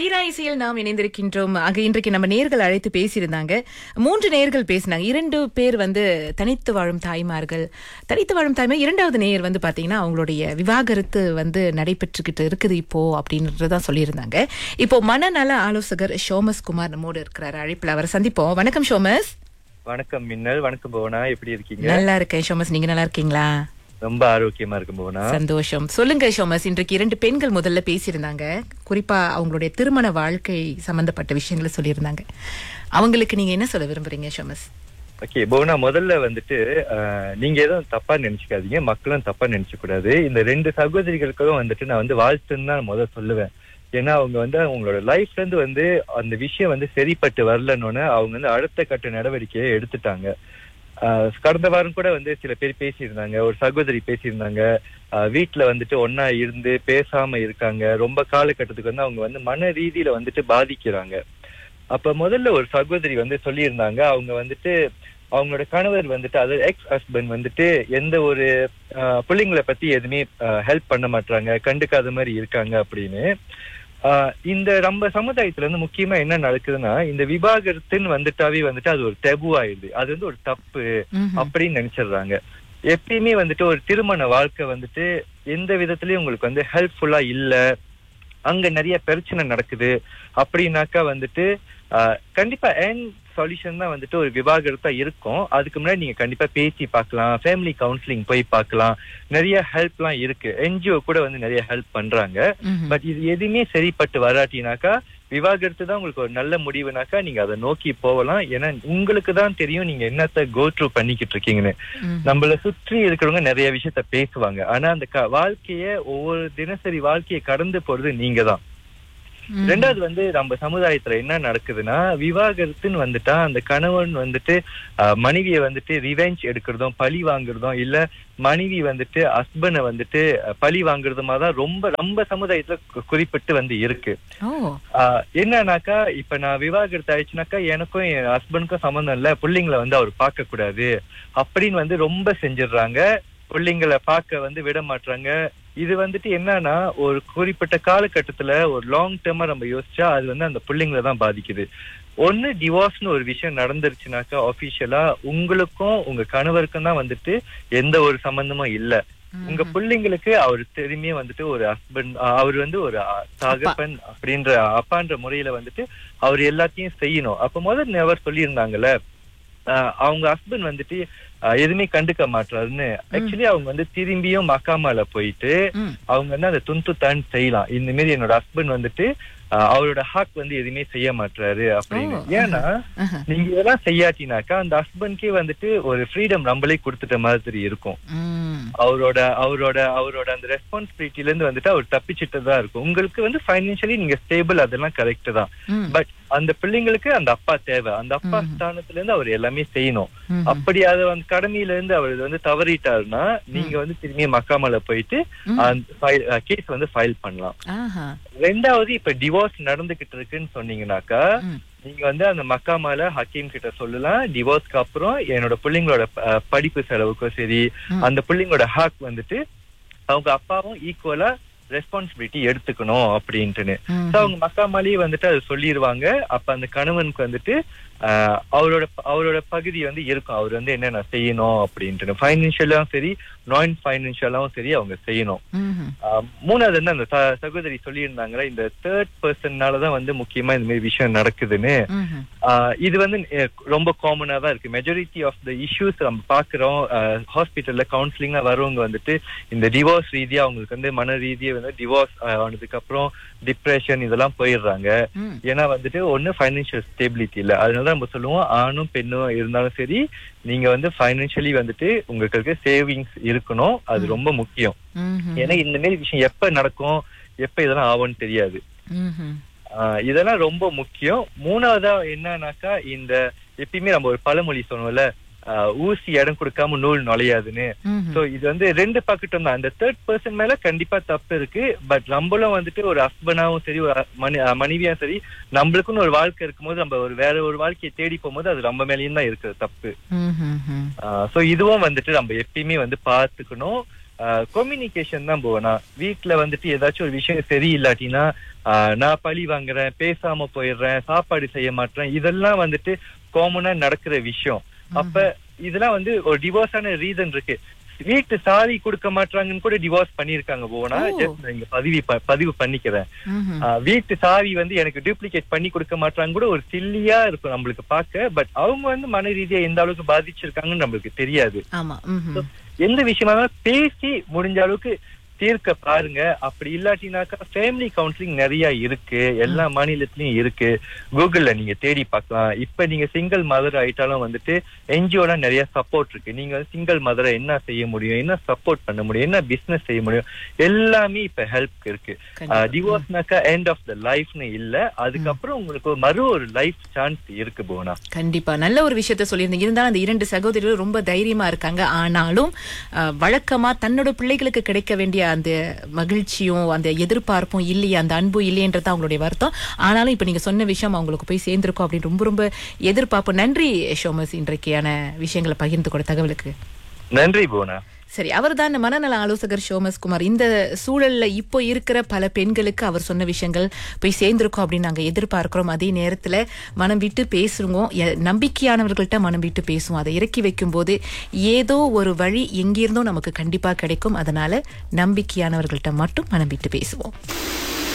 தீரா இசையில் நாம் இணைந்திருக்கின்றோம் அங்க இன்றைக்கு நம்ம நேர்கள் அழைத்து பேசியிருந்தாங்க மூன்று நேர்கள் பேசினாங்க இரண்டு பேர் வந்து தனித்து வாழும் தாய்மார்கள் தனித்து வாழும் தாய்மார் இரண்டாவது நேயர் வந்து பாத்தீங்கன்னா அவங்களுடைய விவாகரத்து வந்து நடைபெற்றுக்கிட்டு இருக்குது இப்போ அப்படின்றதான் சொல்லியிருந்தாங்க இப்போ மனநல ஆலோசகர் ஷோமஸ் குமார் நம்மோடு இருக்கிறாரு அழைப்புல அவரை சந்திப்போம் வணக்கம் ஷோமஸ் வணக்கம் மின்னல் வணக்கம் புவனா எப்படி இருக்கீங்க நல்லா இருக்கேன் ஷோமஸ் நீங்க நல்லா இருக்கீங்களா ரொம்ப ஆரோக்கியமா இருக்கும் புவனா சந்தோஷம் சொல்லுங்க ஷோமஸ் இன்றைக்கு இரண்டு பெண்கள் முதல்ல பேசியிருந்தாங்க குறிப்பா அவங்களுடைய திருமண வாழ்க்கை சம்பந்தப்பட்ட விஷயங்களை சொல்லியிருந்தாங்க அவங்களுக்கு நீங்க என்ன சொல்ல விரும்புறீங்க ஷோமஸ் ஓகே புவனா முதல்ல வந்துட்டு அஹ், நீங்க எதுவும் தப்பா நினைச்சுக்காதீங்க மக்களும் தப்பா நினைச்சுக்க கூடாது இந்த ரெண்டு சகோதரிகளுக்கும் வந்துட்டு நான் வந்து வாழ்த்துன்னு தான் முதல்ல சொல்லுவேன் ஏன்னா அவங்க வந்து அவங்களோட லைஃப்ல இருந்து வந்து அந்த விஷயம் வந்து சரிப்பட்டு வரலன்னு அவங்க வந்து அடுத்த கட்ட நடவடிக்கையை எடுத்துட்டாங்க ஆஹ் கடந்த வாரம் கூட வந்து சில பேர் பேசியிருந்தாங்க ஒரு சகோதரி பேசியிருந்தாங்க ஆஹ் வீட்ல வந்துட்டு ஒன்னா இருந்து பேசாம இருக்காங்க ரொம்ப காலகட்டத்துக்கு வந்து அவங்க வந்து மன ரீதியில வந்துட்டு பாதிக்கிறாங்க அப்ப முதல்ல ஒரு சகோதரி வந்து சொல்லியிருந்தாங்க அவங்க வந்துட்டு அவங்களோட கணவர் வந்துட்டு அதாவது எக்ஸ் ஹஸ்பண்ட் வந்துட்டு எந்த ஒரு ஆஹ் பிள்ளைங்களை பத்தி எதுவுமே ஹெல்ப் பண்ண மாட்டாங்க கண்டுக்காத மாதிரி இருக்காங்க அப்படின்னு ஆஹ் இந்த நம்ம சமுதாயத்துல வந்து முக்கியமா என்ன நடக்குதுன்னா இந்த விவாகரத்துன்னு வந்துட்டாவே வந்துட்டு அது ஒரு டெபு ஆயிடுது அது வந்து ஒரு தப்பு அப்படின்னு நினைச்சிடுறாங்க எப்பயுமே வந்துட்டு ஒரு திருமண வாழ்க்கை வந்துட்டு எந்த விதத்திலயும் உங்களுக்கு வந்து ஹெல்ப்ஃபுல்லா இல்ல அங்க நிறைய பிரச்சனை நடக்குது அப்படின்னாக்கா வந்துட்டு ஆஹ், கண்டிப்பா என் சொல்யூஷன் தான் வந்துட்டு ஒரு விவாகரத்தா இருக்கும் அதுக்கு முன்னாடி நீங்க கண்டிப்பா பேசி பார்க்கலாம் ஃபேமிலி கவுன்சிலிங் போய் பார்க்கலாம் நிறைய ஹெல்ப்லாம் இருக்கு என்ஜிஓ கூட வந்து நிறைய ஹெல்ப் பண்றாங்க பட் இது எதுவுமே சரிப்பட்டு வராட்டினாக்கா விவாகரத்து தான் உங்களுக்கு ஒரு நல்ல முடிவுனாக்கா நீங்க அதை நோக்கி போகலாம் ஏன்னா உங்களுக்கு தான் தெரியும் நீங்க என்னத்த கோ த்ரூ பண்ணிக்கிட்டு இருக்கீங்கன்னு நம்மள சுற்றி இருக்கிறவங்க நிறைய விஷயத்த பேசுவாங்க ஆனா அந்த க- வாழ்க்கைய ஒவ்வொரு தினசரி வாழ்க்கையை கடந்து போறது நீங்க தான் ரெண்டாவது வந்து நம்ம சமுதாயத்துல என்ன நடக்குதுன்னா விவாகரத்துன்னு வந்துட்டா அந்த கணவன் வந்துட்டு ஆஹ், மனைவியை வந்துட்டு ரிவெஞ்ச் எடுக்கிறதும் பழி வாங்குறதும் இல்ல மனைவி வந்துட்டு ஹஸ்பண்டை வந்துட்டு அஹ், பழி வாங்குறதுமா தான் ரொம்ப நம்ம சமுதாயத்துல கு- குறிப்பிட்டு வந்து இருக்கு ஓ ஆஹ், என்னன்னாக்கா இப்ப நான் விவாகரத்து ஆயிடுச்சுனாக்கா எனக்கும் என் ஹஸ்பண்டுக்கும் சம்மந்தம் இல்ல பிள்ளைங்களை வந்து அவர் பார்க்க கூடாது அப்படின்னு வந்து ரொம்ப செஞ்சிடுறாங்க பிள்ளைங்களை பார்க்க வந்து விட மாட்டாங்க இது வந்துட்டு என்னன்னா ஒரு குறிப்பிட்ட காலகட்டத்துல ஒரு லாங் டேர்மா நம்ம யோசிச்சா அது வந்து அந்த பிள்ளைங்களை தான் பாதிக்குது ஒண்ணு டிவோர்ஸ்னு ஒரு விஷயம் நடந்துருச்சுனாக்கா ஆபீஷியலா உங்களுக்கும் உங்க கணவருக்கும் தான் வந்துட்டு எந்த ஒரு சம்பந்தமும் இல்ல உங்க பிள்ளைங்களுக்கு அவர் திரும்பியும் வந்துட்டு ஒரு ஹஸ்பண்ட் அவர் வந்து ஒரு அ- தகப்பன் அப்படின்ற அப்பான்ற முறையில வந்துட்டு அவர் எல்லாத்தையும் செய்யணும் அப்ப முதல் நெவர் சொல்லியிருந்தாங்கல்ல ஆஹ் அவங்க ஹஸ்பண்ட் வந்துட்டு ஆஹ் எதுவுமே கண்டுக்க மாட்டாருன்னு ஆக்சுவலி அவங்க வந்து திரும்பியும் மக்காமால போயிட்டு ம். அவங்க வந்து அந்த துண்டு தான் செய்யலாம் இந்த மாதிரி என்னோட ஹஸ்பண்ட் வந்துட்டு ஆஹ் அவரோட ஹாக் வந்து எதுவுமே செய்ய மாட்டாரு அப்படின்னு ஓ, ஏன்னா ஆஹா. நீங்க இதெல்லாம் செய்யாட்டினாக்கா அந்த ஹஸ்பண்ட்கே வந்துட்டு ஒரு ஃப்ரீடம் நம்மளே கொடுத்துட்ட மாதிரி இருக்கும் ம். அவரோட அவரோட அவரோட அந்த ரெஸ்பான்சிபிலிட்டில இருந்து வந்துட்டு அவர் தப்பிச்சிட்டு தான் இருக்கும் உங்களுக்கு வந்து ஃபைனான்சியலி நீங்க ஸ்டேபிள் அதெல்லாம் கரெக்ட் தான் ம். பட் அந்த பிள்ளைங்களுக்கு அந்த அப்பா தேவை அந்த அப்பா ஸ்தானத்துல இருந்து அவர் எல்லாமே செய்யணும் ம். அப்படி அது அந்த கடமையில இருந்து அவர் வந்து தவறிட்டாருன்னா நீங்க வந்து திரும்பி மக்காமல போயிட்டு ம். அந்த கேஸ் வந்து ஃபைல் பண்ணலாம் ஆஹா. ரெண்டாவது இப்ப டிவோர்ஸ் நடந்துகிட்டு இருக்குன்னு சொன்னீங்கன்னாக்கா ம். நீங்க வந்து அந்த மக்காமால ஹக்கீம் கிட்ட சொல்லலாம் டிவோர்ஸ்க்கு அப்புறம் என்னோட பிள்ளைங்களோட அஹ், படிப்பு செலவுக்கும் சரி ம். அந்த பிள்ளைங்களோட ஹாக் வந்துட்டு அவங்க அப்பாவும் ஈக்குவலா ரெஸ்பான்சிபிலிட்டி எடுத்துக்கணும் அப்படின்ட்டுன்னு ம். So, அவங்க மக்காமாலேயே வந்துட்டு அது சொல்லிடுவாங்க அப்ப அந்த கணவனுக்கு வந்துட்டு ஆஹ், அவரோட அவரோட பகுதி வந்து இருக்கும் அவர் வந்து என்னென்ன செய்யணும் அப்படின்ட்டு ஃபைனான்சியலாவும் சரி நான் ஃபைனான்சியலாவும் சரி அவங்க செய்யணும் ம்ஹும். ஆஹ், மூணாவது வந்து அந்த ச- சகோதரி சொல்லியிருந்தாங்களே இந்த தேர்ட் பர்சன்னாலதான் வந்து முக்கியமா இந்த மாதிரி விஷயம் நடக்குதுன்னு ம்ஹும். ஆஹ் இது வந்து அஹ், ரொம்ப காமனா தான் இருக்கு மெஜாரிட்டி ஆஃப் த இஷ்யூஸ் நம்ம பாக்குறோம் ஹாஸ்பிட்டல்ல கவுன்சிலிங்கா வரவங்க வந்துட்டு இந்த டிவோர்ஸ் ரீதியா அவங்களுக்கு வந்து மன ரீதியா வந்து டிவோர்ஸ் ஆனதுக்கு அப்புறம் டிப்ரெஷன் இதெல்லாம் போயிடுறாங்க ம். ஏன்னா வந்துட்டு ஒண்ணு ஃபைனான்சியல் ஸ்டெபிலிட்டி இல்ல அதனால நம்ம சொல்லுவோம் ஆணும் பெண்ணும் இருந்தாலும் சரி நீங்க வந்து ஃபைனான்சியலி வந்துட்டு உங்களுக்கு சேவிங்ஸ் இருக்கணும் அது ரொம்ப முக்கியம் ம்ஹும். ஏன்னா இந்த மாதிரி விஷயம் எப்ப நடக்கும் எப்ப இதெல்லாம் ஆகும்னு தெரியாது ம்ஹும். ஆஹ் இதெல்லாம் ரொம்ப முக்கியம் மூணாவதா என்னன்னாக்கா இந்த எப்பயுமே நம்ம ஒரு பழமொழி சொன்னோம்ல ஆஹ் ஊசி இடம் கொடுக்காம நூல் நுழையாதுன்னு ம்ஹும். சோ இது வந்து ரெண்டு பக்கட்டும் தான் அந்த தேர்ட் பர்சன் மேல கண்டிப்பா தப்பு இருக்கு பட் நம்மளும் வந்துட்டு ஒரு ஹஸ்பண்டாவும் சரி ஒரு மனி- அஹ் மனைவியாவும் சரி நம்மளுக்குன்னு ஒரு வாழ்க்கை இருக்கும்போது நம்ம ஒரு வேற ஒரு வாழ்க்கையை தேடி போகும்போது அது நம்ம மேலயும் தான் இருக்குது தப்பு ம்ஹும். சோ இதுவும் வந்துட்டு நம்ம எப்பயுமே வந்து பார்த்துக்கணும் கம்யூனிகேஷன் தான் போவேன் நான் வீட்டுல வந்துட்டு ஏதாச்சும் ஒரு விஷயம் சரியில்லாட்டினா ஆஹ், நான் பழி வாங்குறேன் பேசாம போயிடுறேன் சாப்பாடு செய்ய மாட்டேன் இதெல்லாம் வந்துட்டு காமனா நடக்கிற விஷயம் அப்ப இதெல்லாம் வந்து ஒரு டிவோர்ஸான ரீசன் இருக்கு வீட்டு சாவி கொடுக்க மாட்டாங்கன்னு கூட டிவோர்ஸ் பண்ணிருக்காங்க போனா ஓ. ஜஸ்ட் நான் இங்க பதிவு ப- பதிவு பண்ணிக்கிறேன் ம்ஹும். ஆஹ் வீட்டு சாவி வந்து எனக்கு டூப்ளிகேட் பண்ணி கொடுக்க மாட்டாங்க கூட ஒரு சில்லியா இருக்கும் நம்மளுக்கு பார்க்க பட் அவங்க வந்து மன ரீதியா எந்த அளவுக்கு பாதிச்சிருக்காங்கன்னு நம்மளுக்கு தெரியாது ஆமா ம்ஹும். எந்த விஷயமா இருந்தாலும் பேசி முடிஞ்ச அளவுக்கு தீர்க்க பாருங்க அப்படி இல்லாட்டினாக்கா ஃபேமிலி கவுன்சிலிங் நிறைய இருக்கு எல்லா மாநிலத்திலயும் இருக்கு கூகுள்ல நீங்க தேடி பார்க்கலாம் இப்ப நீங்க சிங்கிள் மதர் ஆயிட்டாலும் வந்துட்டு என்ஜிஓல நிறைய சப்போர்ட் இருக்கு நீங்க சிங்கிள் மதரை என்ன செய்ய முடியும் என்ன சப்போர்ட் பண்ண முடியும் என்ன பிசினஸ் செய்ய முடியும் எல்லாமே இப்ப ஹெல்ப் இருக்கு கண்டிப்பா. டிவோர்ஸ்னாக்கா எண்ட் ஆஃப் த லைஃப்னு இல்ல அதுக்கப்புறம் உங்களுக்கு ஒரு மறு ஒரு லைஃப் சான்ஸ் இருக்கு போனா கண்டிப்பா நல்ல ஒரு விஷயத்த சொல்லியிருந்தீங்க இருந்தாலும் அந்த இரண்டு சகோதரிகள் ரொம்ப தைரியமா இருக்காங்க ஆனாலும் அஹ், வழக்கமா தன்னோட பிள்ளைகளுக்கு கிடைக்க வேண்டிய அந்த மகிழ்ச்சியும் அந்த எதிர்பார்ப்பும் இல்லையே அந்த அன்பு இல்லையன்றது அவங்களுடைய வருத்தம் ஆனாலும் இப்ப நீங்க சொன்ன விஷயம் அவங்களுக்கு போய் சேர்ந்திருக்கும் அப்படின்னு ரொம்ப ரொம்ப எதிர்பார்ப்பு நன்றி ஷோமஸ் இன்றைக்கான விஷயங்களை பகிர்ந்து கொண்ட தகவலுக்கு நன்றி போனா சரி அவர்தான் மனநல ஆலோசகர் சோமஸ் குமார் இந்த சூழல்ல இப்போ இருக்கிற பல பெண்களுக்கு அவர் சொன்ன விஷயங்கள் போய் சேர்ந்திருக்கோம் அப்படின்னு நாங்க எதிர்பார்க்கிறோம் அதே நேரத்துல மனம் விட்டு பேசுவோம் எ- நம்பிக்கையானவர்கள்ட்ட மனம் விட்டு பேசுவோம் அதை இறக்கி வைக்கும் போது ஏதோ ஒரு வழி எங்கிருந்தோ நமக்கு கண்டிப்பா கிடைக்கும் அதனால நம்பிக்கையானவர்கள்ட்ட மட்டும் மனம் விட்டு பேசுவோம்